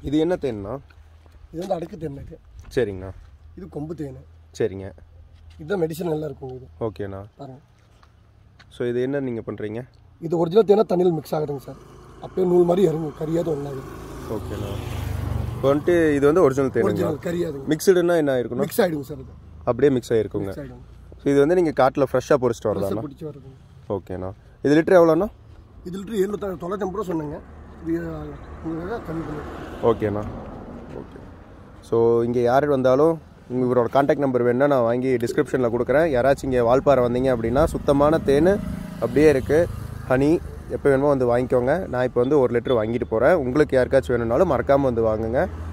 இது என்ன தேன்ண்ணா இது வந்து அடுக்கு தேனுக்கு சரிங்கண்ணா இது கொம்பு தேன் சரிங்க இதுதான் மெடிசன் நல்லா இருக்கும் இது ஓகேண்ணா பாருங்க ஸோ இது என்ன நீங்கள் பண்ணுறீங்க இது ஒரிஜினல் தேனா தண்ணியில் மிக்ஸ் ஆகுதுங்க சார் அப்படியே நூல் மாதிரி இறங்கும் கரியாத ஒன்றாகுது ஓகேண்ணா இப்போ வந்துட்டு இது வந்து ஒரிஜினல் தேனுங்களா ஒரிஜினல் கரியாதுங்க மிக்சடுன்னா என்ன இருக்கணும் மிக்ஸ் ஆகிடுங்க சார் இது அப்படியே மிக்ஸ் ஆகிருக்குங்க மிக்ஸ் ஆகிடும் ஸோ இது வந்து நீங்கள் காட்டில் ஃப்ரெஷ்ஷாக பொறிச்சிட்டு வரதாண்ணா பிடிச்சி வருதுங்க ஓகேண்ணா இது லிட்டர் எவ்வளோண்ணா இது லிட்டர் எழுநூத்தி தொள்ளாயிரத்தி ரூபா சொன்னேங்க இது உங்களுக்காக கம்மி பண்ணி ஓகேண்ணா ஓகே ஸோ இங்கே யார் வந்தாலும் உங்க இவரோட காண்டாக்ட் நம்பர் வேணுன்னா நான் வாங்கி டிஸ்கிரிப்ஷனில் கொடுக்குறேன் யாராச்சும் இங்கே வால்பாறை வந்தீங்க அப்படின்னா சுத்தமான தேன் அப்படியே இருக்குது ஹனி எப்போ வேணுமோ வந்து வாங்கிக்கோங்க நான் இப்போ வந்து ஒரு லிட்டர் வாங்கிட்டு போகிறேன் உங்களுக்கு யாருக்காச்சும் வேணும்னாலும் மறக்காமல் வந்து வாங்குங்க